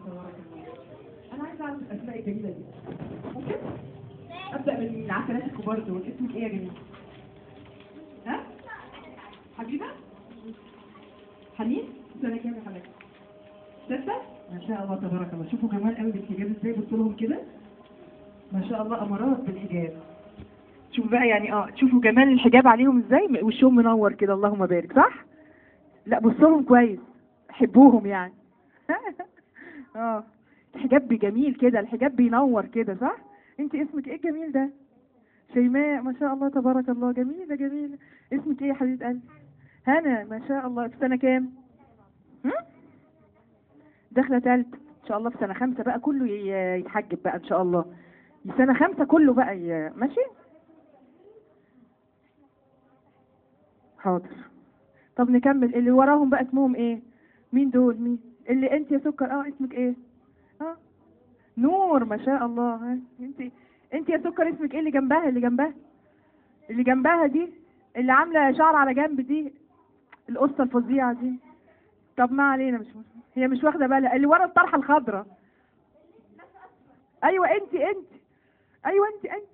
تبارك الله انا عايزه اعرف الاسماء الجميله دي ممكن ابدا من العسلات الكبار دول اسمك ايه يا جميل ها حبيبه حنين سنه كام يا حبيبتي ستة ما شاء الله تبارك الله شوفوا جمال قوي بالحجاب ازاي بصوا لهم كده ما شاء الله امارات بالحجاب شوفوا بقى يعني اه شوفوا جمال الحجاب عليهم ازاي وشهم منور كده اللهم بارك صح لا بصوا لهم كويس حبوهم يعني اه الحجاب جميل كده الحجاب بينور كده صح انت اسمك ايه الجميل ده شيماء ما شاء الله تبارك الله جميلة جميلة اسمك ايه يا حبيبة قلبي هنا ما شاء الله في سنة كام هم؟ داخلة تالتة ان شاء الله في سنة خمسة بقى كله ي- يتحجب بقى ان شاء الله سنة خمسة كله بقى ي- ماشي حاضر طب نكمل اللي وراهم بقى اسمهم ايه مين دول مين اللي انت يا سكر اه اسمك ايه اه نور ما شاء الله ها انت انت يا سكر اسمك ايه اللي جنبها اللي جنبها اللي جنبها دي اللي عامله شعر على جنب دي القصه الفظيعه دي طب ما علينا مش مهم. هي مش واخده بالها اللي ورا الطرحه الخضراء ايوه انت انت ايوه انت انت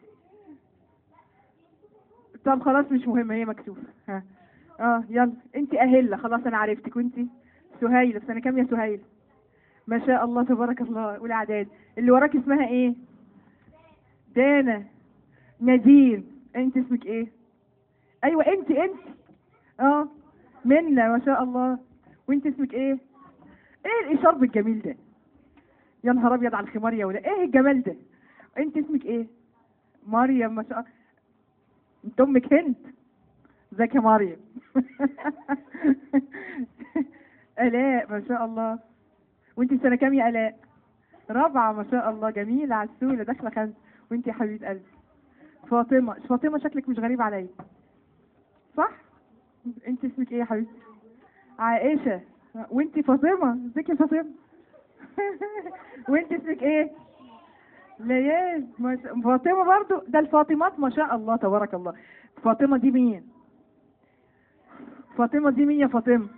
طب خلاص مش مهم هي مكسوفه ها اه يلا انت اهله خلاص انا عرفتك وانت سهيله في سنه كام يا سهيله ما شاء الله تبارك الله اولى اعداد اللي وراك اسمها ايه دانا نادين انت اسمك ايه ايوه انت انت اه منى ما شاء الله وانت اسمك ايه ايه الاشارب الجميل ده يا نهار ابيض على الخمار يا ولا ايه الجمال ده انت اسمك ايه مريم ما شاء الله انت امك هند ازيك يا مريم الاء ما شاء الله وانت سنه كام يا الاء رابعه ما شاء الله جميله عسوله داخله خمسه وانت يا حبيبه قلبي فاطمه فاطمه شكلك مش غريب عليا صح انت اسمك ايه يا حبيبتي عائشه وانت فاطمه ازيك يا فاطمه وانت اسمك ايه ليال ما شاء- فاطمه برضو ده الفاطمات ما شاء الله تبارك الله فاطمه دي مين فاطمه دي مين يا فاطمه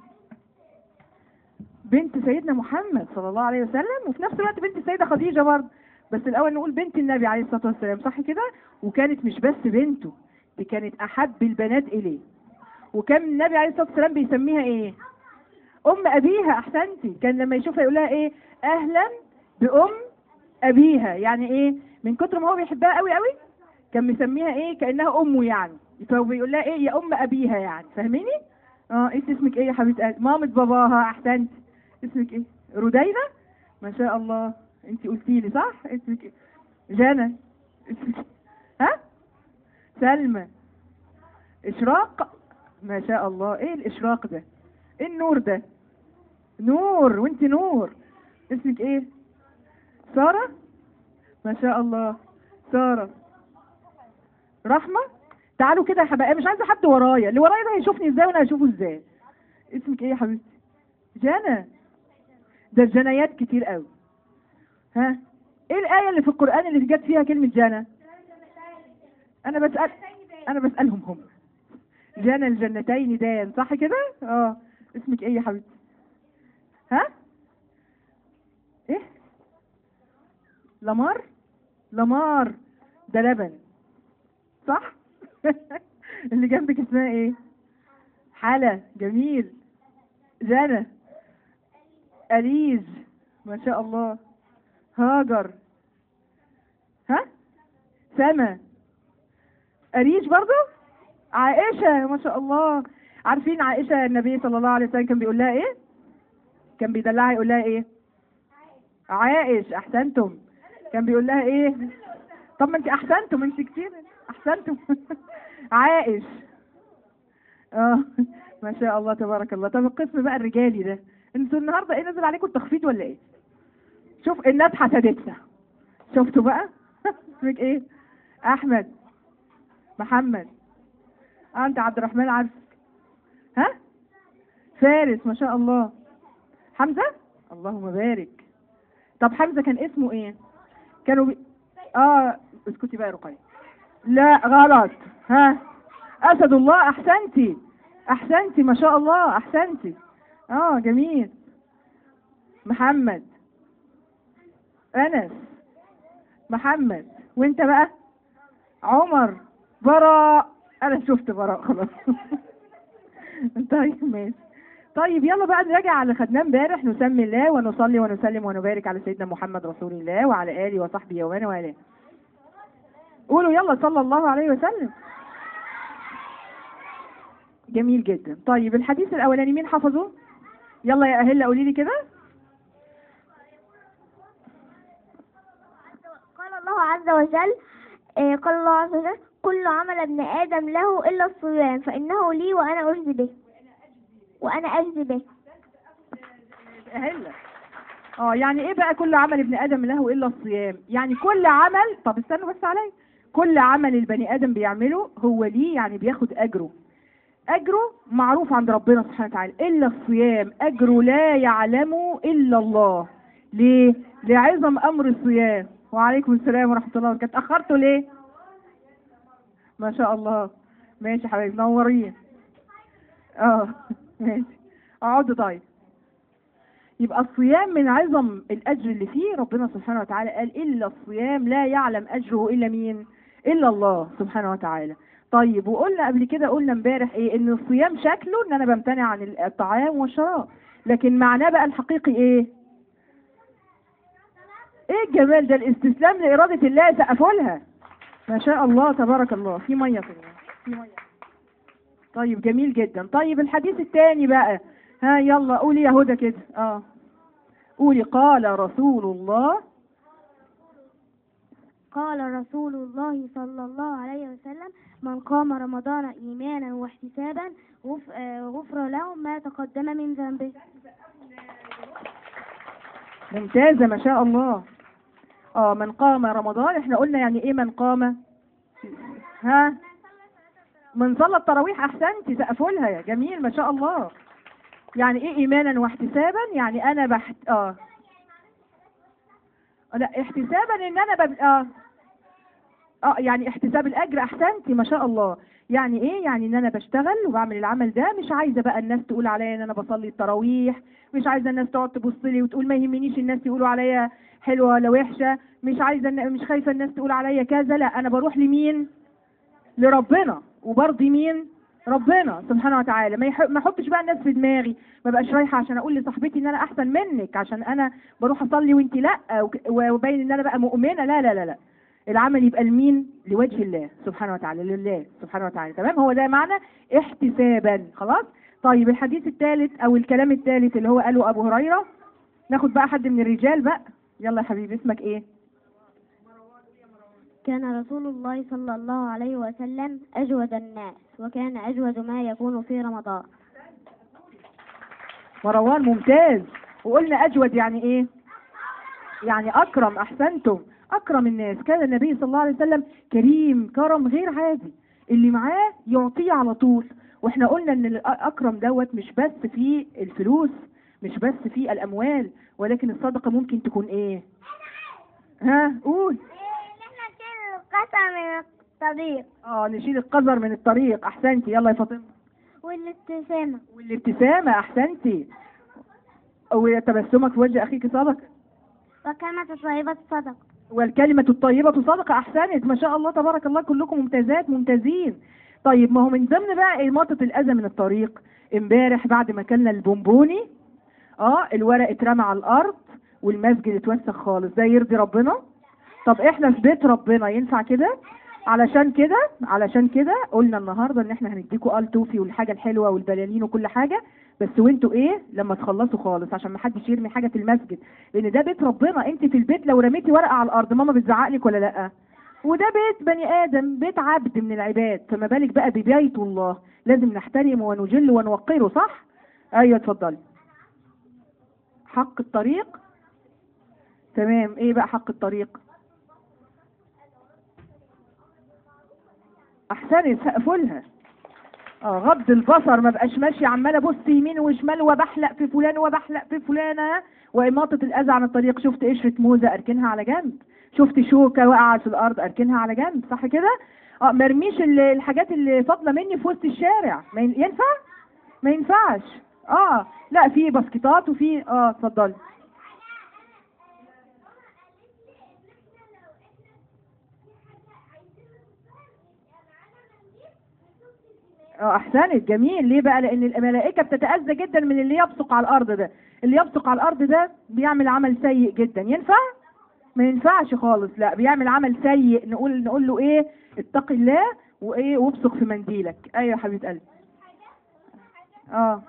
بنت سيدنا محمد صلى الله عليه وسلم وفي نفس الوقت بنت السيده خديجه برضه بس الاول نقول بنت النبي عليه الصلاه والسلام صح كده وكانت مش بس بنته دي كانت احب البنات اليه وكان النبي عليه الصلاه والسلام بيسميها ايه ام ابيها احسنتي كان لما يشوفها يقول لها ايه اهلا بام ابيها يعني ايه من كتر ما هو بيحبها قوي قوي كان مسميها ايه كانها امه يعني فهو بيقول لها ايه يا ام ابيها يعني فاهميني اه انت اسمك ايه يا حبيبه قلبي مامة باباها احسنتي اسمك ايه رودينا ما شاء الله انت قلتي لي صح اسمك ايه جنى اسمك ها سلمى اشراق ما شاء الله ايه الاشراق ده ايه النور ده نور وانت نور اسمك ايه سارة ما شاء الله سارة رحمة تعالوا كده يا حبايبي مش عايزة حد ورايا اللي ورايا ده هيشوفني ازاي وانا هشوفه ازاي اسمك ايه يا حبيبتي جنى ده الجنايات كتير قوي ها ايه الآية اللي في القرآن اللي جت فيها كلمة جنى انا بسأل انا بسألهم هم جنى الجنتين دان صح كده اه اسمك ايه يا حبيبتي ها ايه لمار لمار ده لبن صح اللي جنبك اسمها ايه حلا جميل جنى أليز ما شاء الله هاجر ها سما أريج برضو عائشة ما شاء الله عارفين عائشة النبي صلى الله عليه وسلم كان بيقول لها ايه كان بيدلعها يقول لها ايه عائش احسنتم كان بيقول لها ايه طب ما انت احسنتم انت كتير احسنتم عائش اه ما شاء الله تبارك الله طب القسم بقى الرجالي ده انتوا النهارده ايه نزل عليكم التخفيض ولا ايه شوف الناس حسدتنا شفتوا بقى اسمك ايه احمد محمد آه انت عبد الرحمن عارفك ها فارس ما شاء الله حمزه اللهم بارك طب حمزه كان اسمه ايه كانوا بي... اه اسكتي بقى يا رقية لا غلط ها اسد الله احسنتي احسنتي ما شاء الله احسنتي اه جميل محمد انس محمد وانت بقى عمر براء انا شفت براء خلاص طيب ماشي طيب يلا بقى نراجع على اللي خدناه امبارح نسمي الله ونصلي ونسلم ونبارك على سيدنا محمد رسول الله وعلى اله وصحبه ومن والاه قولوا يلا صلى الله عليه وسلم جميل جدا طيب الحديث الاولاني مين حفظه يلا يا اهله قولي لي كده قال الله عز وجل آه، قال الله عز وجل كل عمل ابن آدم له إلا الصيام فإنه لي وأنا أجزي به وأنا أجزي به اهله اه يعني ايه بقى كل عمل ابن ادم له الا الصيام يعني كل عمل طب استنوا بس عليا كل عمل البني ادم بيعمله هو ليه يعني بياخد اجره اجره معروف عند ربنا سبحانه وتعالى الا الصيام اجره لا يعلمه الا الله ليه لعظم امر الصيام وعليكم السلام ورحمه الله وبركاته اتاخرتوا ليه ما شاء الله ماشي يا حبايبي منورين اه ماشي اقعدوا طيب يبقى الصيام من عظم الاجر اللي فيه ربنا سبحانه وتعالى قال الا الصيام لا يعلم اجره الا مين الا الله سبحانه وتعالى طيب وقلنا قبل كده قلنا امبارح ايه ان الصيام شكله ان انا بمتنع عن الطعام والشراب لكن معناه بقى الحقيقي ايه ايه الجمال ده الاستسلام لإرادة الله سقفوا لها ما شاء الله تبارك الله في مية في المية. في مية طيب جميل جدا طيب الحديث الثاني بقى ها يلا قولي يا هدى كده اه قولي قال رسول الله قال رسول الله صلى الله عليه وسلم من قام رمضان إيمانا واحتسابا غف- آه، غفر له ما تقدم من ذنبه ممتازة ما شاء الله اه من قام رمضان احنا قلنا يعني ايه من قام ها من صلى التراويح احسنتي سقفوا لها يا جميل ما شاء الله يعني ايه ايمانا واحتسابا يعني انا بحت اه لا احتسابا ان انا بب... اه اه يعني احتساب الاجر احسنتي ما شاء الله يعني ايه يعني ان انا بشتغل وبعمل العمل ده مش عايزه بقى الناس تقول عليا ان انا بصلي التراويح مش عايزه الناس تقعد تبص لي وتقول ما يهمنيش الناس يقولوا عليا حلوه ولا وحشه مش عايزه الن- مش خايفه الناس تقول عليا كذا لا انا بروح لمين لربنا وبرضي مين ربنا سبحانه وتعالى ما يح- ما احطش بقى الناس في دماغي ما بقاش رايحه عشان اقول لصاحبتي ان انا احسن منك عشان انا بروح اصلي وانت لا وك- وباين ان انا بقى مؤمنه لا لا لا لا العمل يبقى لمين لوجه الله سبحانه وتعالى لله سبحانه وتعالى تمام هو ده معنى احتسابا خلاص طيب الحديث الثالث او الكلام الثالث اللي هو قاله ابو هريره ناخد بقى حد من الرجال بقى يلا يا حبيبي اسمك ايه كان رسول الله صلى الله عليه وسلم أجود الناس وكان أجود ما يكون في رمضان مروان ممتاز وقلنا اجود يعني ايه يعني اكرم احسنتم اكرم الناس كان النبي صلى الله عليه وسلم كريم كرم غير عادي اللي معاه يعطيه على طول واحنا قلنا ان الاكرم دوت مش بس في الفلوس مش بس في الاموال ولكن الصدقه ممكن تكون ايه ها قول نحن نشيل القسم من الطريق اه نشيل القذر من الطريق احسنتي يلا يا فاطمه والابتسامة والابتسامه احسنتي وتبسمك في وجه اخيك صدقه وكلمة طيبة صدق والكلمة الطيبة صدقة أحسنت ما شاء الله تبارك الله كلكم ممتازات ممتازين طيب ما هو من ضمن بقى إماطة الأذى من الطريق امبارح بعد ما كلنا البونبوني اه الورق اترمى على الأرض والمسجد اتوسخ خالص ده يرضي ربنا طب احنا في بيت ربنا ينفع كده علشان كده علشان كده قلنا النهارده ان احنا هنديكوا ال توفي والحاجه الحلوه والبلالين وكل حاجه بس وانتوا ايه لما تخلصوا خالص عشان ما حدش يرمي حاجه في المسجد لان ده بيت ربنا انت في البيت لو رميتي ورقه على الارض ماما بتزعق لك ولا لا وده بيت بني ادم بيت عبد من العباد فما بالك بقى ببيت الله لازم نحترمه ونجله ونوقره صح ايوه اتفضلي حق الطريق تمام ايه بقى حق الطريق احسني سقفلها اه غض البصر ما بقاش ماشي عماله ابص يمين وشمال وبحلق في فلان وبحلق في فلانه واماطه الاذى عن الطريق شفت قشره موزه اركنها على جنب شفت شوكه وقعت في الارض اركنها على جنب صح كده اه مرميش ال- الحاجات اللي فاضله مني في وسط الشارع ما ين- ينفع ما ينفعش اه لا في باسكتات وفي اه اتفضلي اه احسنت جميل ليه بقى لان الملائكه بتتاذى جدا من اللي يبصق على الارض ده اللي يبصق على الارض ده بيعمل عمل سيء جدا ينفع ما ينفعش خالص لا بيعمل عمل سيء نقول نقول له ايه اتق الله وايه وابصق في منديلك ايوه يا حبيبه قلبي اه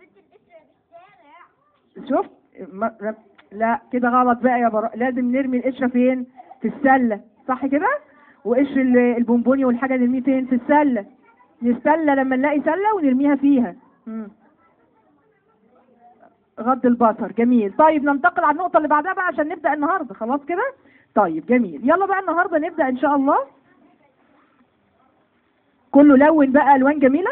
شفت ما- لا- لا كده غلط بقى يا براء لازم نرمي القشره فين في السله صح كده وقشر ال- البونبوني والحاجه نرميه فين في السله السله لما نلاقي سله ونرميها فيها مم. غض البصر جميل طيب ننتقل على النقطه اللي بعدها بقى عشان نبدا النهارده خلاص كده طيب جميل يلا بقى النهارده نبدا ان شاء الله كله لون بقى الوان جميله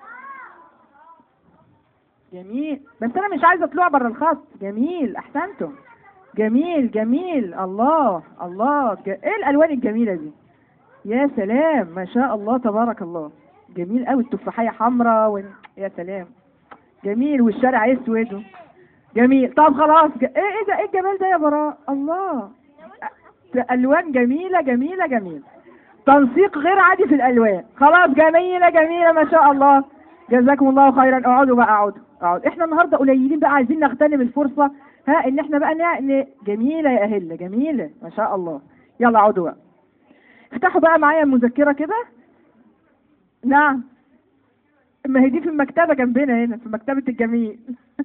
جميل بس انا مش عايزه طلوع بره الخط جميل احسنتم جميل جميل الله الله ج... ايه الالوان الجميله دي يا سلام ما شاء الله تبارك الله جميل قوي التفاحيه حمراء و... يا سلام جميل والشارع اسود جميل طب خلاص ج... ايه ايه ده ايه الجمال ده يا براء الله أ- الوان جميله جميله جميله تنسيق غير عادي في الالوان خلاص جميله جميله ما شاء الله جزاكم الله خيرا اقعدوا بقى اقعدوا اقعدوا احنا النهارده قليلين بقى عايزين نغتنم الفرصه ها ان احنا بقى نع... ن... جميله يا اهله جميله ما شاء الله يلا اقعدوا بقى افتحوا بقى معايا المذكره كده نعم ما هي دي في المكتبه جنبنا هنا في مكتبه الجميل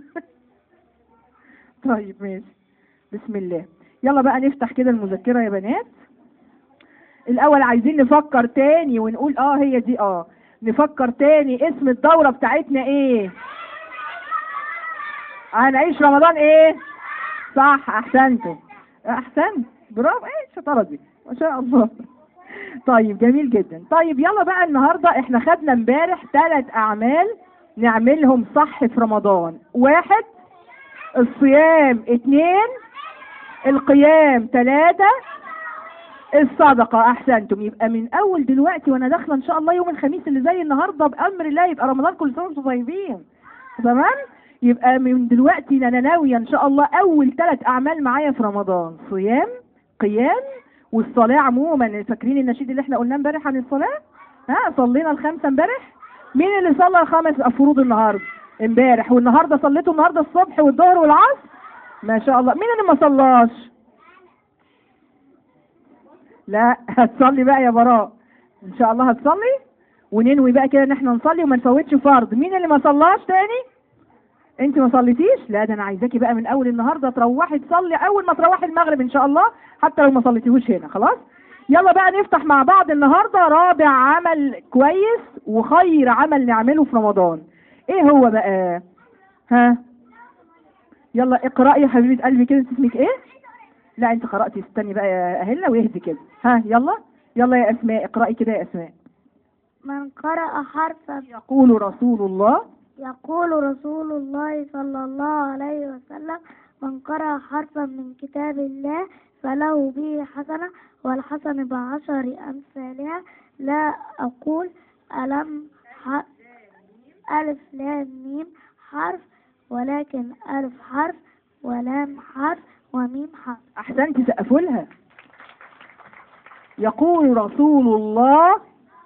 طيب ماشي بسم الله يلا بقى نفتح كده المذكره يا بنات الاول عايزين نفكر تاني ونقول اه هي دي اه نفكر تاني اسم الدورة بتاعتنا ايه هنعيش رمضان ايه صح احسنتم احسنت برافو ايه الشطارة دي ما شاء الله طيب جميل جدا طيب يلا بقى النهاردة احنا خدنا امبارح ثلاث اعمال نعملهم صح في رمضان واحد الصيام اتنين القيام ثلاثة الصدقة أحسنتم يبقى من أول دلوقتي وأنا داخلة إن شاء الله يوم الخميس اللي زي النهاردة بأمر الله يبقى رمضان كل سنة وأنتم طيبين تمام؟ يبقى من دلوقتي أنا ناوية إن شاء الله أول ثلاث أعمال معايا في رمضان صيام قيام والصلاة عموما فاكرين النشيد اللي احنا قلناه امبارح عن الصلاة؟ ها صلينا الخمسة امبارح؟ مين اللي صلى الخمس فروض النهارده؟ امبارح والنهارده صليتوا النهارده الصبح والظهر والعصر؟ ما شاء الله مين اللي ما صلاش؟ لا هتصلي بقى يا براء ان شاء الله هتصلي وننوي بقى كده ان احنا نصلي وما نفوتش فرض مين اللي ما صلاش تاني انت ما صليتيش لا ده انا عايزاكي بقى من اول النهارده تروحي تصلي اول ما تروحي المغرب ان شاء الله حتى لو ما صليتيهوش هنا خلاص يلا بقى نفتح مع بعض النهارده رابع عمل كويس وخير عمل نعمله في رمضان ايه هو بقى ها يلا اقرأي يا حبيبة قلبي كده انت اسمك ايه لا انت قرأتي استني بقى يا اهلا واهدي كده ها يلا يلا يا اسماء اقرأي كده يا اسماء من قرأ حرفا يقول رسول الله يقول رسول الله صلى الله عليه وسلم من قرأ حرفا من كتاب الله فله به حسنة والحسنة بعشر أمثالها لا أقول ألم ح... ألف لام ميم حرف ولكن ألف حرف ولام حرف وميم حرف احسنتي سقفوا لها يقول رسول الله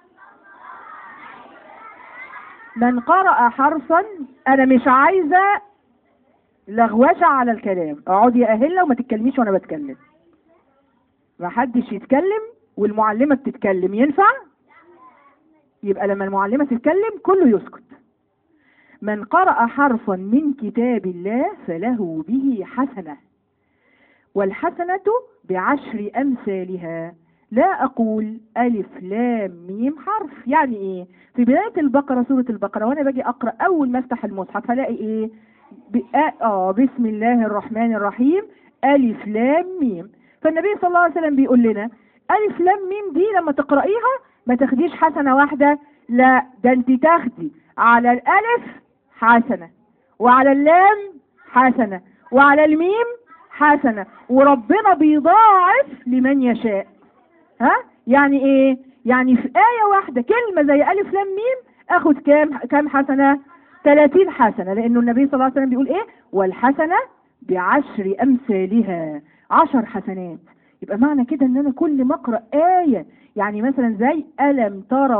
من قرأ حرفا انا مش عايزة لغوشة على الكلام اقعدي يا اهلة وما تتكلميش وانا بتكلم ما حدش يتكلم والمعلمة بتتكلم ينفع يبقى لما المعلمة تتكلم كله يسكت من قرأ حرفا من كتاب الله فله به حسنة والحسنة بعشر أمثالها لا أقول ألف لام ميم حرف يعني إيه في بداية البقرة سورة البقرة وأنا باجي أقرأ أول ما أفتح المصحف هلاقي إيه بآ- آه بسم الله الرحمن الرحيم ألف لام ميم فالنبي صلى الله عليه وسلم بيقول لنا ألف لام ميم دي لما تقرأيها ما تاخديش حسنة واحدة لا ده أنت تاخدي على الألف حسنة وعلى اللام حسنة وعلى الميم حسنة وربنا بيضاعف لمن يشاء ها يعني ايه يعني في آية واحدة كلمة زي ألف لام ميم اخد كام كام حسنة 30 حسنة لأنه النبي صلى الله عليه وسلم بيقول ايه والحسنة بعشر أمثالها عشر حسنات يبقى معنى كده ان انا كل ما اقرا آية يعني مثلا زي ألم ترى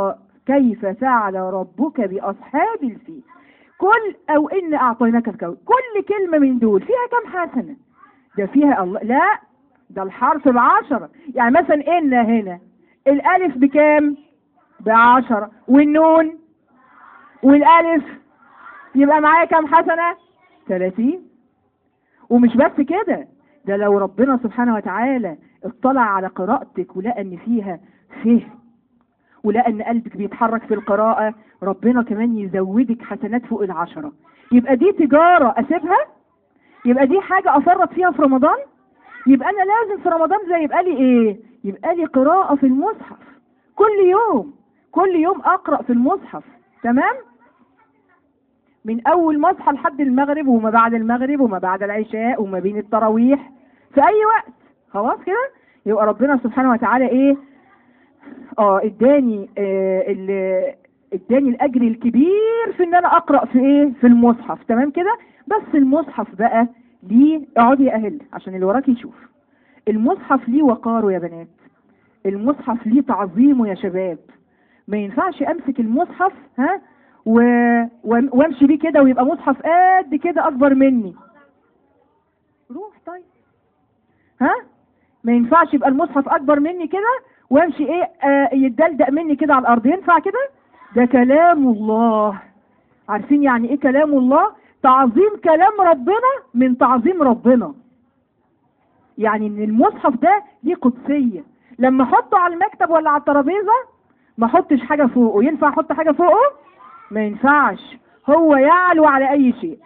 كيف فعل ربك بأصحاب الفيل كل أو إن أعطيناك الكون كل كلمة من دول فيها كم حسنة ده فيها الله لا ده الحرف بعشرة يعني مثلا إن هنا الألف بكام بعشرة والنون والألف يبقى معايا كم حسنة 30 ومش بس كده ده لو ربنا سبحانه وتعالى اطلع على قراءتك ولقى ان فيها فهم ولقى ان قلبك بيتحرك في القراءة ربنا كمان يزودك حسنات فوق العشرة يبقى دي تجارة اسيبها يبقى دي حاجة افرط فيها في رمضان يبقى انا لازم في رمضان زي يبقى لي ايه يبقى لي قراءة في المصحف كل يوم كل يوم اقرأ في المصحف تمام من اول ما اصحى لحد المغرب وما بعد المغرب وما بعد العشاء وما بين التراويح في اي وقت خلاص كده يبقى ربنا سبحانه وتعالى ايه اه اداني آه ال- اداني الاجر الكبير في ان انا اقرا في ايه في المصحف تمام كده بس المصحف بقى ليه اقعدي يا اهل عشان اللي وراك يشوف المصحف ليه وقاره يا بنات المصحف ليه تعظيمه يا شباب ما ينفعش امسك المصحف ها و... و- وامشي بيه كده ويبقى مصحف قد كده اكبر مني روح طيب ها ما ينفعش يبقى المصحف اكبر مني كده وامشي ايه آه يتدلدق مني كده على الارض ينفع كده ده كلام الله عارفين يعني ايه كلام الله تعظيم كلام ربنا من تعظيم ربنا يعني ان المصحف ده ليه قدسيه لما احطه على المكتب ولا على الترابيزه ما احطش حاجه فوقه ينفع احط حاجه فوقه ما ينفعش هو يعلو على اي شيء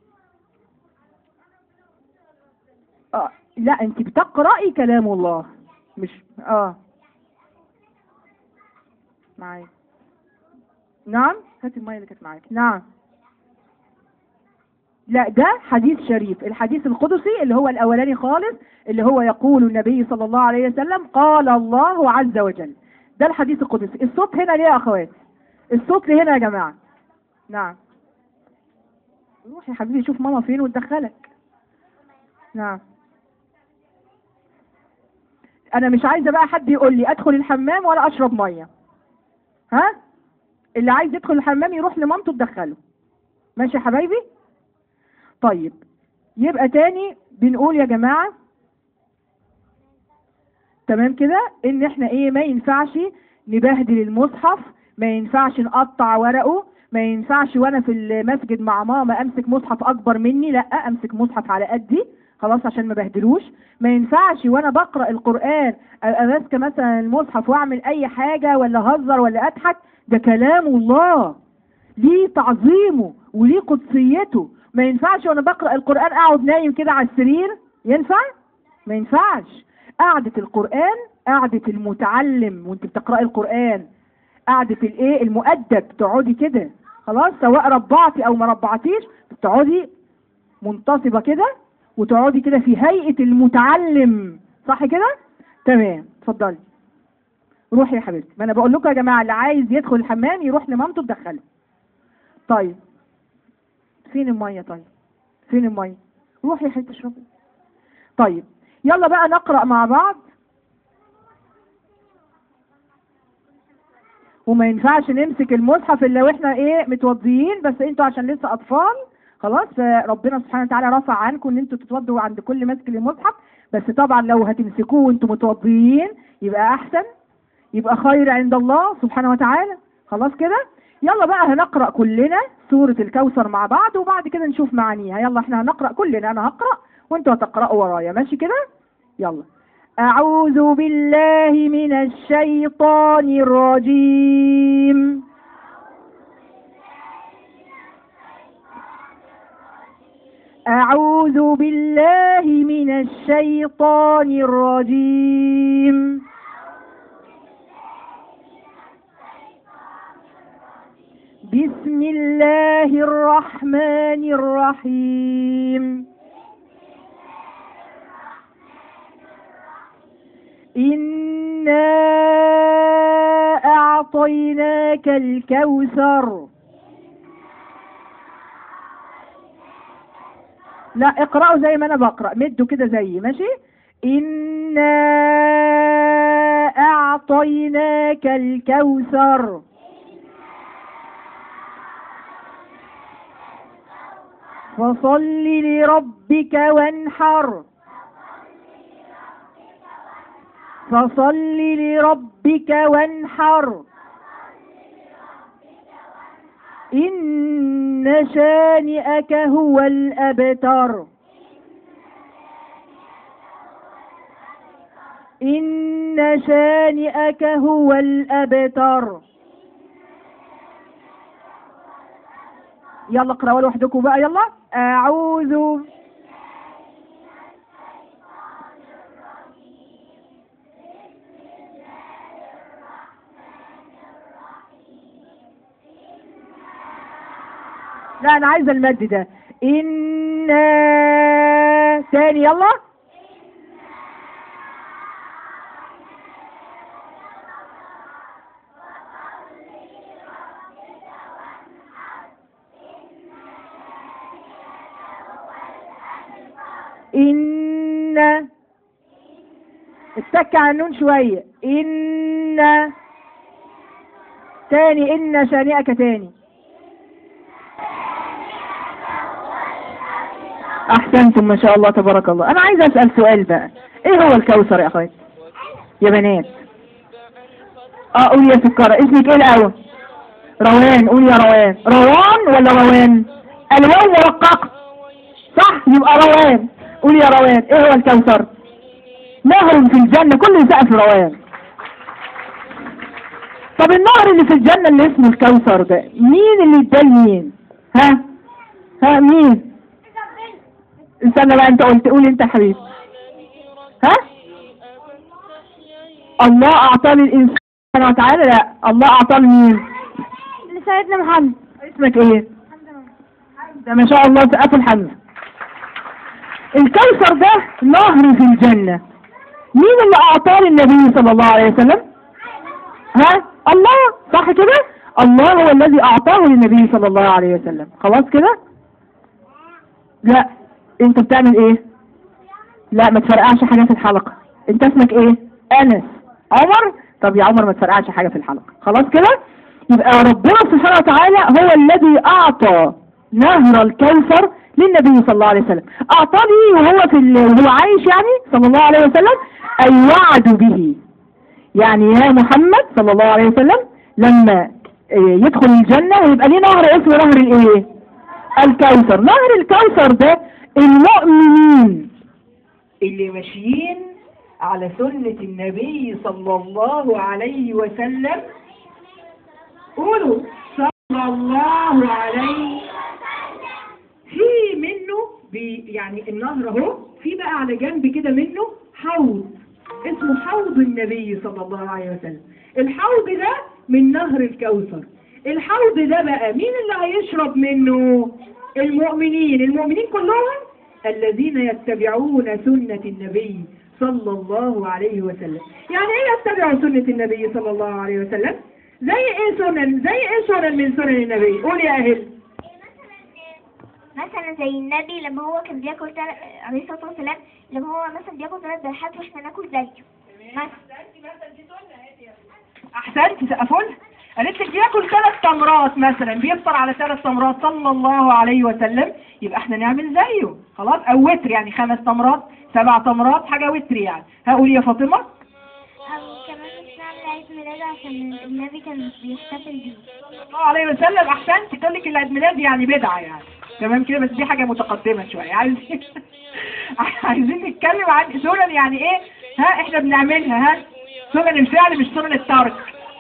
اه لا انت بتقرأي كلام الله مش اه معايا نعم هات المية اللي كانت معاك نعم لا ده حديث شريف الحديث القدسي اللي هو الاولاني خالص اللي هو يقول النبي صلى الله عليه وسلم قال الله عز وجل ده الحديث القدسي الصوت هنا ليه يا اخوات الصوت ليه هنا يا جماعه نعم روح يا حبيبي شوف ماما فين وتدخلك نعم انا مش عايزه بقى حد يقول لي ادخل الحمام ولا اشرب ميه ها اللي عايز يدخل الحمام يروح لمامته تدخله ماشي يا حبايبي طيب يبقى تاني بنقول يا جماعه تمام كده ان احنا ايه ما ينفعش نبهدل المصحف ما ينفعش نقطع ورقه ما ينفعش وانا في المسجد مع ماما امسك مصحف اكبر مني لا امسك مصحف على قدي خلاص عشان ما بهدلوش ما ينفعش وانا بقرا القران ابقى ماسكه مثلا المصحف واعمل اي حاجه ولا اهزر ولا اضحك ده كلام الله ليه تعظيمه وليه قدسيته ما ينفعش وانا بقرا القران اقعد نايم كده على السرير ينفع ما ينفعش قعده القران قعده المتعلم وانت بتقراي القران قعده الايه المؤدب تقعدي كده خلاص سواء ربعتي او ما ربعتيش تقعدي منتصبه كده وتقعدي كده في هيئه المتعلم صح كده تمام اتفضلي روحي يا حبيبتي ما انا بقول لكم يا جماعه اللي عايز يدخل الحمام يروح لمامته تدخله طيب فين الميه طيب فين الميه روحي يا حبيبتي اشربي طيب يلا بقى نقرا مع بعض وما ينفعش نمسك المصحف الا واحنا ايه متوضيين بس انتوا عشان لسه اطفال خلاص ربنا سبحانه وتعالى رفع عنكم ان انتوا تتوضوا عند كل ماسك للمصحف بس طبعا لو هتمسكوه وانتوا متوضيين يبقى احسن يبقى خير عند الله سبحانه وتعالى خلاص كده يلا بقى هنقرا كلنا سوره الكوثر مع بعض وبعد كده نشوف معانيها يلا احنا هنقرا كلنا انا هقرا وانتوا هتقراوا ورايا ماشي كده يلا أعوذ بالله من الشيطان الرجيم أعوذ بالله من الشيطان الرجيم بسم الله الرحمن الرحيم إنا أعطيناك الكوثر لا اقرأوا زي ما أنا بقرأ مدوا كده زي ماشي إنا أعطيناك الكوثر فصل لربك وانحر فصل لربك وانحر إن شانئك هو الأبتر إن شانئك هو الأبتر يلا اقرأوا لوحدكم بقى يلا أعوذ لا أنا عايزة المد ده إنا تاني يلا إن اتك على النون شوية إن تاني إن شانئك تاني أحسنتم ما شاء الله تبارك الله أنا عايز أسأل سؤال بقى إيه هو الكوثر يا أخوات يا بنات اه قولي يا سكرة اسمك ايه الأول روان قولي يا روان روان ولا روان الواو مرققة صح يبقى روان قولي يا روان ايه هو الكوثر نهر في الجنة كل سقف روان طب النهر اللي في الجنة اللي اسمه الكوثر ده مين اللي اداه مين ها ها مين استنى بقى انت قلت قول انت يا حبيبي ها الله اعطاه للانسان سبحانه وتعالى لا الله اعطاه لمين لسيدنا محمد اسمك ايه ده ما شاء الله سقف الحمد الكوثر ده نهر في الجنة مين اللي اعطاه للنبي صلى الله عليه وسلم ها الله صح كده الله هو الذي اعطاه للنبي صلى الله عليه وسلم خلاص كده لا انت بتعمل ايه لا ما تفرقعش حاجة في الحلقة انت اسمك ايه انس عمر طب يا عمر ما تفرقعش حاجة في الحلقة خلاص كده يبقى ربنا سبحانه وتعالى هو الذي اعطى نهر الكوثر للنبي صلى الله عليه وسلم اعطاه لي وهو في ال- وهو عايش يعني صلى الله عليه وسلم اي وعد به يعني يا محمد صلى الله عليه وسلم لما آه، يدخل الجنة ويبقى ليه نهر اسمه نهر الايه الكوثر نهر الكوثر ده المؤمنين اللي ماشيين على سنة النبي صلى الله عليه وسلم قولوا صلى الله عليه في منه بي يعني النهر اهو في بقى على جنب كده منه حوض اسمه حوض النبي صلى الله عليه وسلم الحوض ده من نهر الكوثر الحوض ده بقى مين اللي هيشرب منه المؤمنين المؤمنين كلهم الذين يتبعون سنة النبي صلى الله عليه وسلم يعني ايه يتبعوا سنة النبي صلى الله عليه وسلم زي ايه سنن زي ايه سنن من سنن النبي قول يا اهل مثلا زي النبي لما هو كان بياكل تل... عليه الصلاة والسلام لما هو مثلا بياكل ثلاث بلحات واحنا ناكل زيه مثلا احسنت سقفولها قالت لك بياكل ثلاث تمرات مثلا بيفطر على ثلاث تمرات صلى الله عليه وسلم يبقى احنا نعمل زيه خلاص او وتر يعني خمس تمرات سبع تمرات حاجه وتر يعني هقول يا فاطمه أو كمان مش نعمل عيد ميلاد عشان النبي كان بيحتفل بيه صلى الله عليه وسلم احسنت تقول لك العيد ميلاد يعني بدعه يعني تمام كده بس دي حاجه متقدمه شويه عايزين عايزين نتكلم عن سنن يعني ايه ها احنا بنعملها ها سنن الفعل مش سنن الترك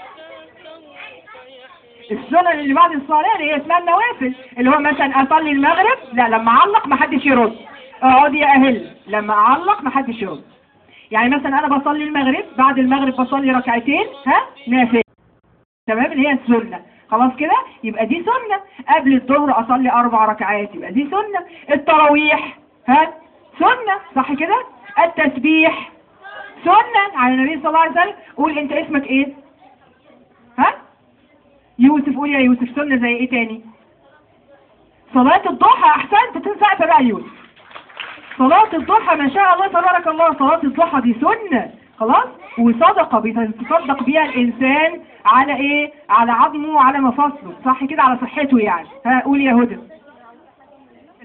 السنن اللي بعد الصلاه اللي هي اسمها النوافل اللي هو مثلا اصلي المغرب لا لما اعلق ما حدش يرد اقعد يا اهل لما اعلق ما حدش يرد يعني مثلا انا بصلي المغرب بعد المغرب بصلي ركعتين ها نافله تمام اللي هي السنة خلاص كده يبقى دي سنة قبل الظهر أصلي أربع ركعات يبقى دي سنة التراويح ها سنة صح كده التسبيح سنة على النبي صلى الله عليه وسلم قول أنت اسمك إيه ها يوسف قول يا يوسف سنة زي إيه تاني صلاة الضحى أحسنت تنفع بقى يوسف صلاة الضحى ما شاء الله تبارك الله صلاة الضحى دي سنة خلاص وصدقة بيتصدق بيها الإنسان على إيه على عظمه وعلى مفاصله صح كده على صحته يعني ها قول يا هدى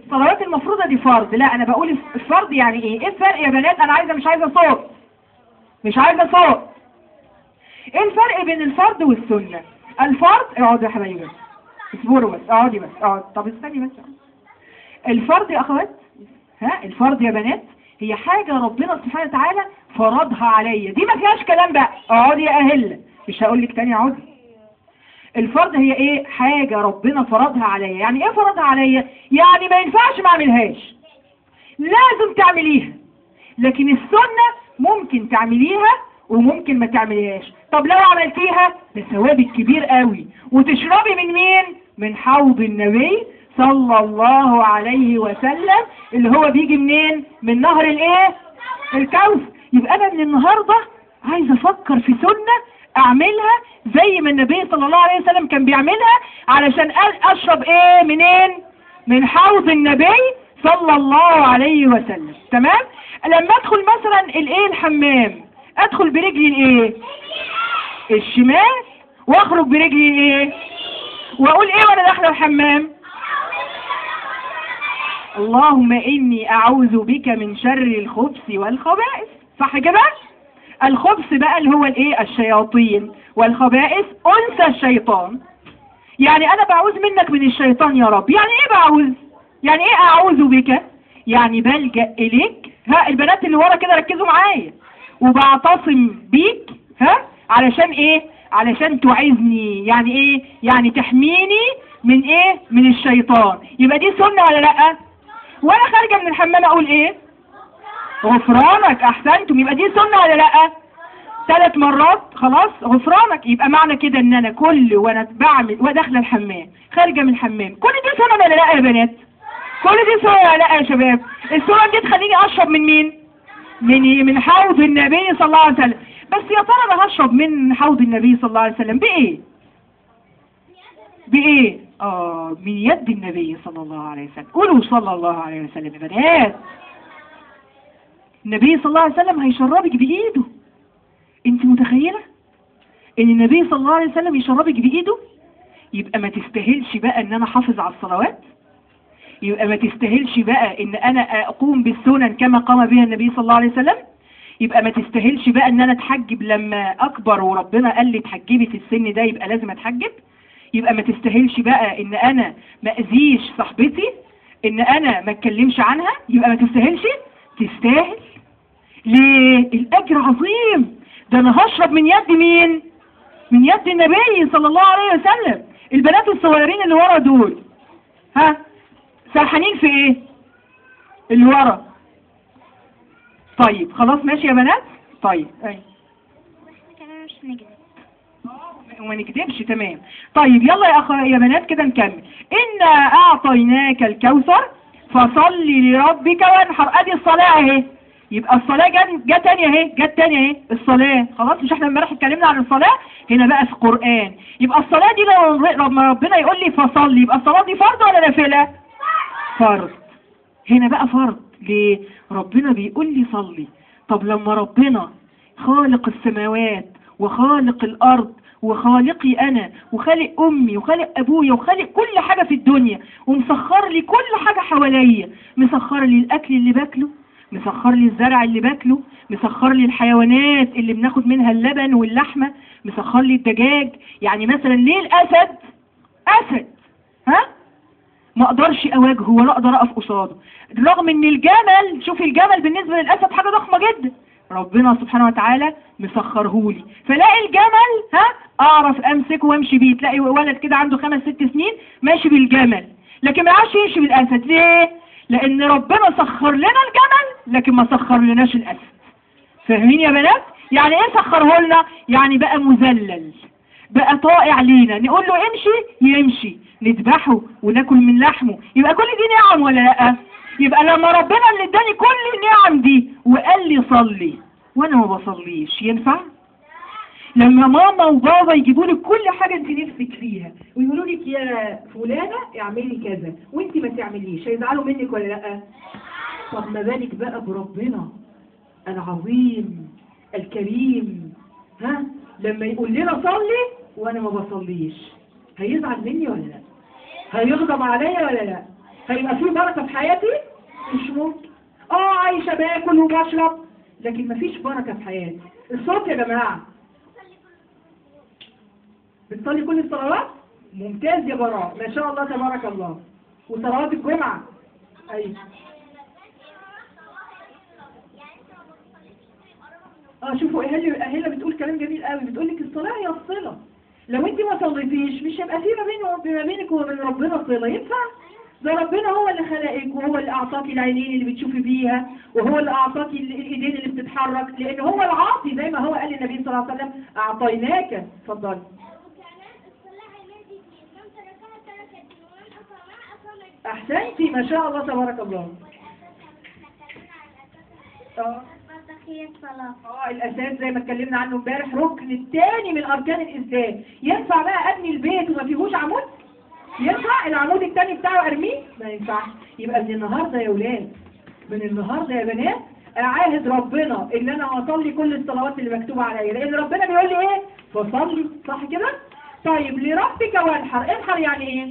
الصلوات المفروضة دي فرض لا انا بقول الفرض يعني ايه ايه الفرق يا بنات انا عايزة مش عايزة صوت مش عايزة صوت ايه الفرق بين الفرض والسنة الفرض اقعدوا يا حبايبي بس اصبروا بس اقعدي بس اقعد طب استني بس الفرض يا اخوات ها الفرض يا بنات هي حاجة ربنا سبحانه وتعالى فرضها عليا دي ما فيهاش كلام بقى اقعدي يا اهل مش هقول لك تاني اقعدي الفرض هي ايه حاجة ربنا فرضها عليا يعني ايه فرضها عليا يعني ما ينفعش ما اعملهاش لازم تعمليها لكن السنة ممكن تعمليها وممكن ما تعمليهاش طب لو عملتيها ده ثوابك كبير قوي وتشربي من مين من حوض النبي صلى الله عليه وسلم اللي هو بيجي منين من نهر الايه الكوثر يبقى انا من النهارده عايزه افكر في سنه اعملها زي ما النبي صلى الله عليه وسلم كان بيعملها علشان أ- اشرب ايه منين من حوض النبي صلى الله عليه وسلم تمام لما ادخل مثلا الايه الحمام ادخل برجلي الايه الشمال واخرج برجلي الايه واقول ايه وانا داخله الحمام اللهم اني اعوذ بك من شر الخبث والخبائث صح كده الخبث بقى اللي هو الايه الشياطين والخبائث انثى الشيطان يعني انا بعوذ منك من الشيطان يا رب يعني ايه بعوذ يعني ايه اعوذ بك يعني بلجأ اليك ها البنات اللي ورا كده ركزوا معايا وبعتصم بيك ها علشان ايه علشان تعيذني يعني ايه يعني تحميني من ايه من الشيطان يبقى دي سنة ولا لا وانا خارجة من الحمام اقول ايه غفرانك احسنتم يبقى دي سنة ولا لا ثلاث مرات خلاص غفرانك يبقى معنى كده ان انا كل وانا بعمل وداخله الحمام خارجه من الحمام كل دي سنه ولا لا يا بنات كل دي سنه ولا لا يا شباب السنه دي تخليني اشرب من مين من من حوض النبي صلى الله عليه وسلم بس يا ترى انا هشرب من حوض النبي صلى الله عليه وسلم بايه بايه اه من يد النبي صلى الله عليه وسلم قولوا صلى الله عليه وسلم يا بنات النبي صلى الله عليه وسلم هيشربك بايده انت متخيلة ان النبي صلى الله عليه وسلم يشربك بايده يبقى ما تستاهلش بقى ان انا حافظ على الصلوات يبقى ما تستاهلش بقى ان انا اقوم بالسنن كما قام بها النبي صلى الله عليه وسلم يبقى ما تستاهلش بقى ان انا اتحجب لما اكبر وربنا قال لي اتحجبي في السن ده يبقى لازم اتحجب يبقى ما تستاهلش بقى ان انا ما اذيش صاحبتي ان انا ما اتكلمش عنها يبقى ما تستاهلش تستاهل ليه الاجر عظيم ده انا هشرب من يد مين من يد النبي صلى الله عليه وسلم البنات الصغيرين اللي ورا دول ها سرحانين في ايه اللي ورا طيب خلاص ماشي يا بنات طيب اي كمان مش نكذب وما نكذبش تمام طيب يلا يا أخ... يا بنات كده نكمل إنا أعطيناك الكوثر فصل لربك وانحر أدي الصلاة أهي يبقى الصلاة جت جت تانية أهي جت تانية أهي الصلاة خلاص مش احنا امبارح اتكلمنا عن الصلاة هنا بقى في قرآن يبقى الصلاة دي لو لما ربنا يقول لي فصل يبقى الصلاة دي فرض ولا نافلة؟ فرض هنا بقى فرض ليه ربنا بيقول لي صلي طب لما ربنا خالق السماوات وخالق الارض وخالقي انا وخالق امي وخالق ابويا وخالق كل حاجه في الدنيا ومسخر لي كل حاجه حواليا مسخر لي الاكل اللي باكله مسخر لي الزرع اللي باكله مسخر لي الحيوانات اللي بناخد منها اللبن واللحمه مسخر لي الدجاج يعني مثلا ليه الاسد اسد ها ما اقدرش اواجهه ولا اقدر اقف قصاده رغم ان الجمل شوفي الجمل بالنسبه للاسد حاجه ضخمه جدا ربنا سبحانه وتعالى مسخرهولي فلاقي الجمل ها اعرف امسكه وامشي بيه تلاقي ولد كده عنده خمس ست سنين ماشي بالجمل لكن ما يعرفش يمشي بالاسد ليه لان ربنا سخر لنا الجمل لكن ما سخر لناش الاسد فاهمين يا بنات يعني ايه سخره لنا يعني بقى مذلل بقى طائع لينا نقول له امشي يمشي نذبحه وناكل من لحمه يبقى كل دي نعم ولا لا يبقى لما ربنا اللي اداني كل النعم دي وقال لي صلي وانا ما بصليش ينفع لما ماما وبابا يجيبوا لك كل حاجه انت نفسك فيها ويقولوا لك يا فلانه اعملي كذا وانت ما تعمليش هيزعلوا منك ولا لا طب ما بالك بقى بربنا العظيم الكريم ها لما يقول لنا صلي وانا ما بصليش هيزعل مني ولا لا هيغضب عليا ولا لا هيبقى في بركة في حياتي مش ممكن اه عايشة باكل وبشرب لكن مفيش بركة في حياتي الصوت يا جماعة بتصلي كل الصلوات ممتاز يا براء ما شاء الله تبارك الله وصلوات الجمعة ايوه اه شوفوا اهلي اهلها بتقول كلام جميل قوي بتقول لك الصلاه هي الصله لو انت ما صليتيش مش هيبقى في ما بينه ما بينك وبين ربنا صله ينفع ده ربنا هو اللي خلقك وهو اللي اعطاكي العينين اللي بتشوفي بيها وهو اللي اعطاكي ال- الايدين اللي بتتحرك لان هو العاطي زي ما هو قال النبي صلى الله عليه وسلم اعطيناك اتفضلي وكانت الصلاة التي من تركها ترك الدين ومن أقامها أقام الدين احسنتي ما شاء الله تبارك الله اه هي الصلاة اه الاساس زي ما اتكلمنا عنه امبارح ركن الثاني من اركان الاسلام ينفع بقى ابني البيت وما فيهوش عمود ينفع العمود الثاني بتاعه ارميه ما ينفعش يبقى من النهارده يا ولاد من النهارده يا بنات اعاهد ربنا ان انا اصلي كل الصلوات اللي مكتوبه عليا لان ربنا بيقول لي ايه فصلي صح كده طيب لربك وانحر انحر يعني ايه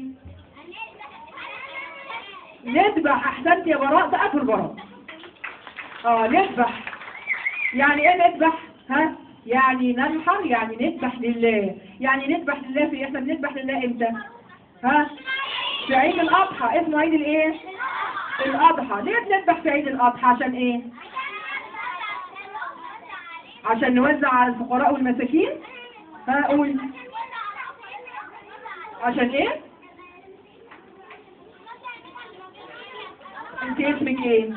نذبح احسنت يا براء ده اكل براء اه نذبح يعني ايه نذبح ها يعني ننحر يعني نذبح لله يعني نذبح لله في احنا بنذبح لله امتى ها في عيد الاضحى اسمه عيد الايه الاضحى ليه بنذبح في عيد الاضحى عشان ايه عشان نوزع على الفقراء والمساكين ها قول عشان ايه انت اسمك ايه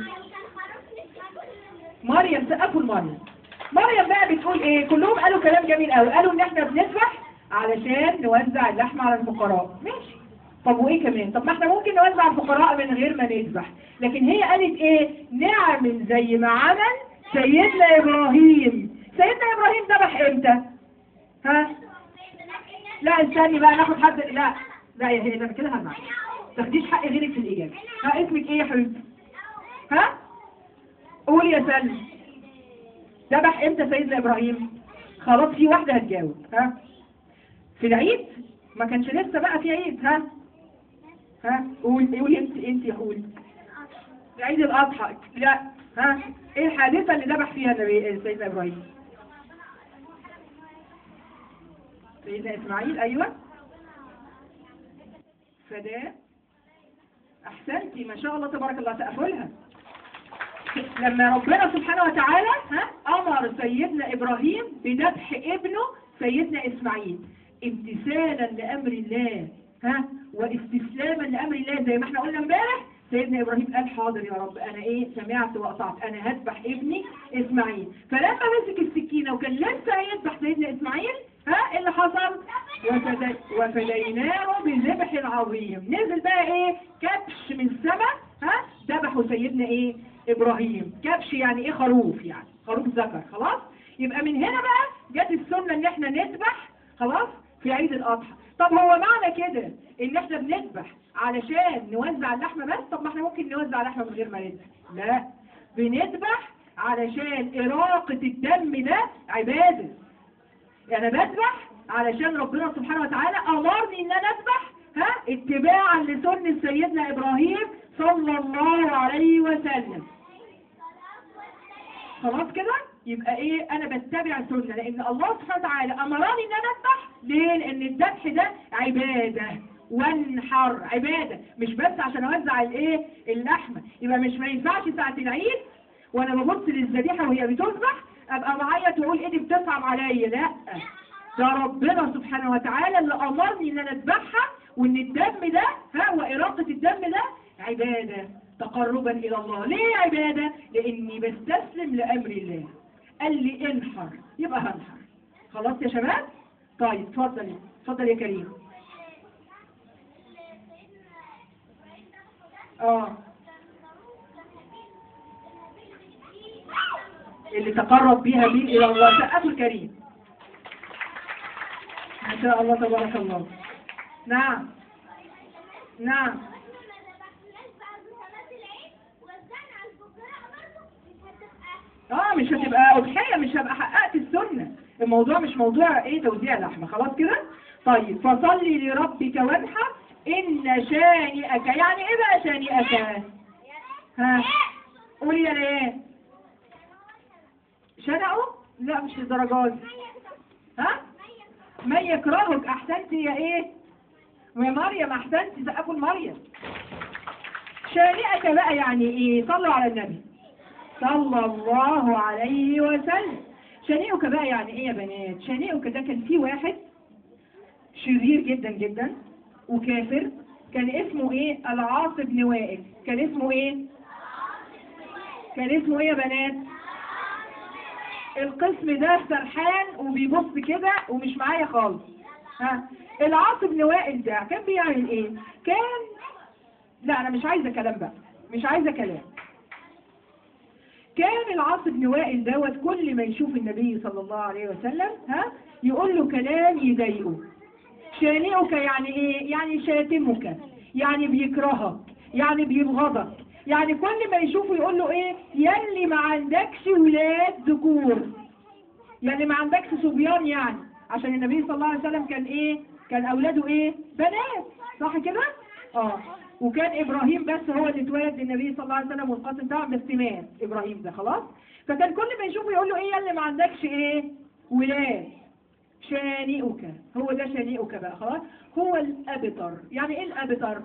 مريم سقفوا لمريم مريم بقى بتقول ايه كلهم قالوا كلام جميل قوي قالوا ان احنا بنذبح علشان نوزع اللحمه على الفقراء ماشي طب وايه كمان طب ما احنا ممكن نوزع على الفقراء من غير ما نذبح لكن هي قالت ايه نعمل زي ما عمل سيدنا ابراهيم سيدنا ابراهيم ذبح امتى ها لا استني بقى ناخد حد لا لا يا هي انا كده هزعل تاخديش حق غيرك في الاجابه ها اسمك ايه يا حبيبتي ها قولي يا سلمى ذبح امتى سيدنا ابراهيم خلاص في واحده هتجاوب ها في العيد ما كانش لسه بقى في عيد ها ها قول قولي انت انت يا قولي في عيد الاضحى لا ها ايه الحادثه اللي ذبح فيها النبي سيدنا ابراهيم سيدنا اسماعيل ايوه فداه احسنتي ما شاء الله تبارك الله سقفولها لما ربنا سبحانه وتعالى ها امر سيدنا ابراهيم بذبح ابنه سيدنا اسماعيل امتثالا لامر الله ها واستسلاما لامر الله زي ما احنا قلنا امبارح سيدنا ابراهيم قال حاضر يا رب انا ايه سمعت واطعت انا هذبح ابني اسماعيل فلما مسك السكينه وكان لسه هيذبح سيدنا اسماعيل ها ايه اللي حصل وفدي وفديناه بذبح عظيم نزل بقى ايه كبش من السماء ها ذبحوا سيدنا ايه ابراهيم كبش يعني ايه خروف يعني خروف ذكر خلاص يبقى من هنا بقى جت السنه ان احنا نذبح خلاص في عيد الاضحى طب هو معنى كده ان احنا بنذبح علشان نوزع اللحمه بس طب ما احنا ممكن نوزع لحمه من غير ما نذبح لا بنذبح علشان اراقه الدم ده عباده يعني بذبح علشان ربنا سبحانه وتعالى امرني ان انا اذبح ها اتباعا لسنه سيدنا ابراهيم صلى الله عليه وسلم خلاص كده يبقى ايه انا بتبع سنه لان الله سبحانه وتعالى امرني ان انا اذبح ليه لان الذبح ده عباده وانحر عباده مش بس عشان اوزع الايه اللحمه يبقى مش ما ينفعش ساعه العيد وانا ببص للذبيحه وهي بتذبح ابقى بعيط واقول ايدي بتصعب عليا لا ده ربنا سبحانه وتعالى اللي امرني ان انا اذبحها وان الدم ده ها واراقه الدم ده عباده تقربا الى الله ليه عباده لاني بستسلم لامر الله قال لي انحر يبقى هنحر خلاص يا شباب طيب اتفضل اتفضل يا كريم اه اللي تقرب بيها بي الى الله سقفوا الكريم ما شاء الله تبارك الله نعم نعم اه مش هتبقى اضحيه مش هبقى حققت السنه الموضوع مش موضوع ايه توزيع لحمه خلاص كده طيب فصلي لربك وانحر ان شانئك يعني ايه بقى شانئك ها قولي يا ليه شنقه لا مش الدرجات دي ها من يكرهك احسنت يا ايه ويا مريم احسنت سقفوا لمريم شانئك بقى يعني ايه صلوا على النبي صلى الله عليه وسلم شنيئك بقى يعني ايه يا بنات شنيئك ده كان فيه واحد شرير جدا جدا وكافر كان اسمه ايه العاص بن وائل كان اسمه ايه كان اسمه ايه يا بنات القسم ده سرحان وبيبص كده ومش معايا خالص ها العاص بن وائل ده كان بيعمل ايه كان لا انا مش عايزه كلام بقى مش عايزه كلام كان العاص بن وائل دوت كل ما يشوف النبي صلى الله عليه وسلم ها يقول له كلام يضايقه شانئك يعني ايه يعني شاتمك يعني بيكرهك يعني بيبغضك يعني كل ما يشوفه يقول له ايه يلي ما عندكش ولاد ذكور يعني ما عندكش صبيان يعني عشان النبي صلى الله عليه وسلم كان ايه كان اولاده ايه بنات صح كده اه وكان ابراهيم بس هو اللي اتولد للنبي صلى الله عليه وسلم والقاسم بتاعه بس مات ابراهيم ده خلاص فكان كل ما يشوفه يقول له ايه يلي ما عندكش ايه ولاد شانئك هو ده شانئك بقى خلاص هو الابتر يعني ايه الابتر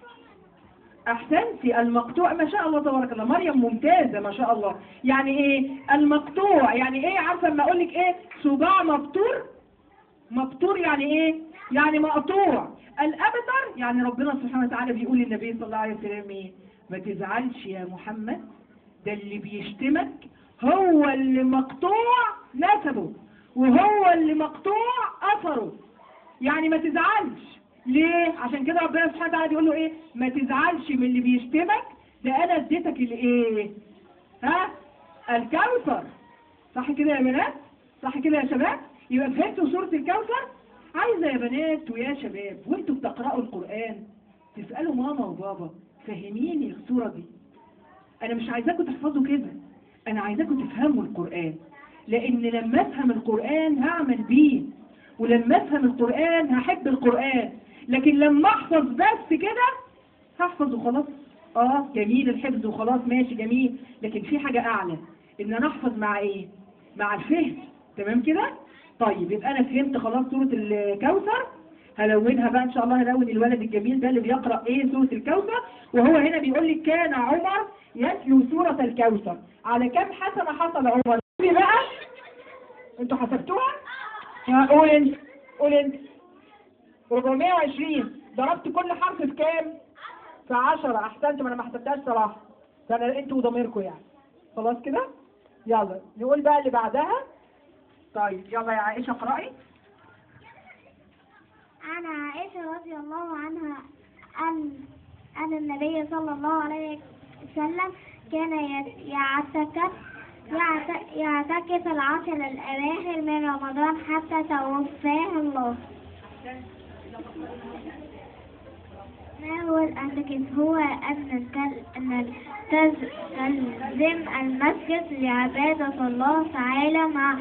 احسنتي المقطوع ما شاء الله تبارك الله مريم ممتازه ما شاء الله يعني ايه المقطوع يعني ايه عارفه لما اقول لك ايه صباع مبتور مبتور يعني ايه يعني مقطوع الابتر يعني ربنا سبحانه وتعالى بيقول للنبي صلى الله عليه وسلم ايه ما تزعلش يا محمد ده اللي بيشتمك هو اللي مقطوع نسبه وهو اللي مقطوع اثره يعني ما تزعلش ليه عشان كده ربنا سبحانه وتعالى بيقول له ايه ما تزعلش من اللي بيشتمك ده انا اديتك الايه ها الكوثر صح كده يا بنات صح كده يا شباب يبقى فهمتوا سوره الكوثر عايزه يا بنات ويا شباب وانتوا بتقراوا القران تسالوا ماما وبابا فهميني السوره دي انا مش عايزاكم تحفظوا كده انا عايزاكم تفهموا القران لان لما افهم القران هعمل بيه ولما افهم القران هحب القران لكن لما احفظ بس كده هحفظ وخلاص اه جميل الحفظ وخلاص ماشي جميل لكن في حاجه اعلى ان انا احفظ مع ايه مع الفهم تمام كده طيب يبقى انا فهمت خلاص سوره الكوثر هلونها بقى ان شاء الله هلون الولد الجميل ده اللي بيقرا ايه سوره الكوثر وهو هنا بيقول لك كان عمر يتلو سوره الكوثر على كم حسنه حصل عمر قولي بقى انتوا حسبتوها ها، قول انت قول انت 420 ضربت كل حرف في كام في 10 احسنت ما انا ما حسبتهاش صراحه ده انا انتوا وضميركم يعني خلاص كده يلا نقول بقى اللي بعدها طيب يلا يا عائشه اقراي عن عائشة رضي الله عنها أن أن النبي صلى الله عليه وسلم كان يت- يعتكف يعت- يعتكف العشر الأواخر من رمضان حتى توفاه الله ما هو الاعتكاف هو أن التل- أن تز- تلزم المسجد لعبادة الله تعالى مع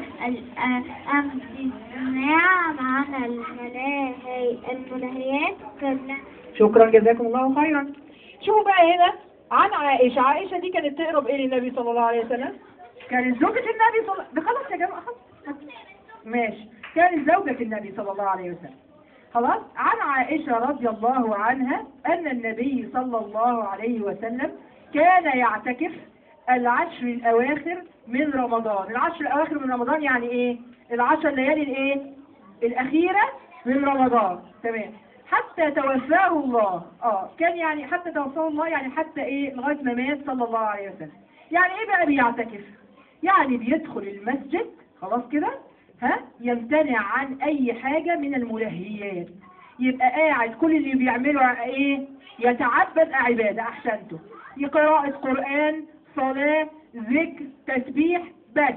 الامتناع عن الملاهي الملهيات كلها شكرا جزاكم الله خيرا شوفوا بقى هنا عن عائشة عائشة دي كانت تقرب ايه للنبي صلى الله عليه وسلم كانت زوجة النبي صلى ده خلاص يا جماعة خلاص ماشي كانت زوجة النبي صلى الله عليه وسلم خلاص عن عائشة رضي الله عنها أن النبي صلى الله عليه وسلم كان يعتكف العشر الأواخر من رمضان العشر الأواخر من رمضان يعني إيه العشر ليالي الإيه الأخيرة من رمضان تمام حتى توفاه الله اه كان يعني حتى توفاه الله يعني حتى ايه لغايه ما مات صلى الله عليه وسلم يعني ايه بقى بيعتكف يعني بيدخل المسجد خلاص كده ها يمتنع عن اي حاجه من الملهيات يبقى قاعد كل اللي بيعمله ايه يتعبد عباده احسنته قراءه قران صلاه ذكر تسبيح بس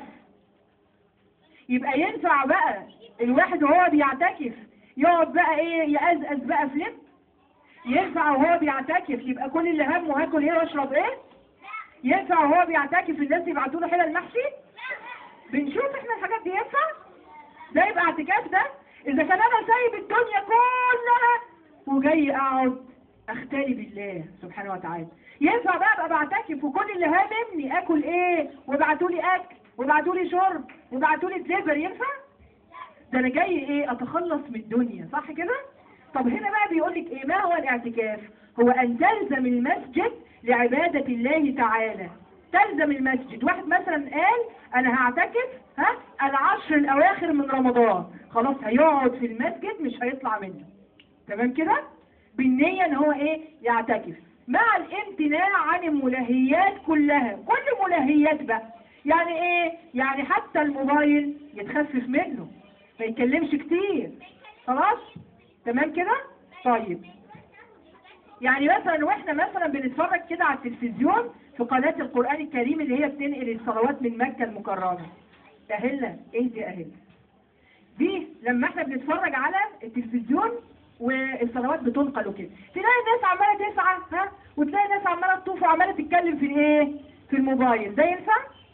يبقى ينفع بقى الواحد وهو بيعتكف يقعد بقى ايه يقزقز بقى في لب ينفع وهو بيعتكف يبقى كل اللي همه هاكل ايه واشرب ايه ينفع وهو بيعتكف الناس يبعتوا له حلل المحشي بنشوف احنا الحاجات دي ينفع ده يبقى اعتكاف ده اذا كان انا سايب الدنيا كلها وجاي اقعد اختلي بالله سبحانه وتعالى ينفع بقى ابقى بعتكف وكل اللي هاممني اكل ايه وابعتوا لي اكل وابعتوا لي شرب وابعتوا لي دليفر ينفع ده انا جاي ايه اتخلص من الدنيا صح كده طب هنا بقى بيقول لك ايه ما هو الاعتكاف هو ان تلزم المسجد لعبادة الله تعالى تلزم المسجد واحد مثلا قال انا هعتكف ها العشر الاواخر من رمضان خلاص هيقعد في المسجد مش هيطلع منه تمام كده بالنية ان هو ايه يعتكف مع الامتناع عن الملهيات كلها كل ملهيات بقى يعني ايه يعني حتى الموبايل يتخفف منه ما يتكلمش كتير خلاص تمام كده طيب يعني مثلا واحنا مثلا بنتفرج كده على التلفزيون في قناة القرآن الكريم اللي هي بتنقل الصلوات من مكة المكرمة اهلا اهدي اهلا دي لما احنا بنتفرج على التلفزيون والصلوات بتنقل وكده تلاقي الناس عماله تسعى ها وتلاقي الناس عماله تطوف وعماله تتكلم في الايه في الموبايل ده ينفع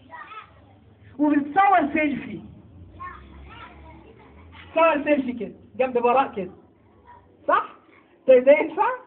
وبتصور سيلفي صور سيلفي كده جنب براء كده صح ده ده ينفع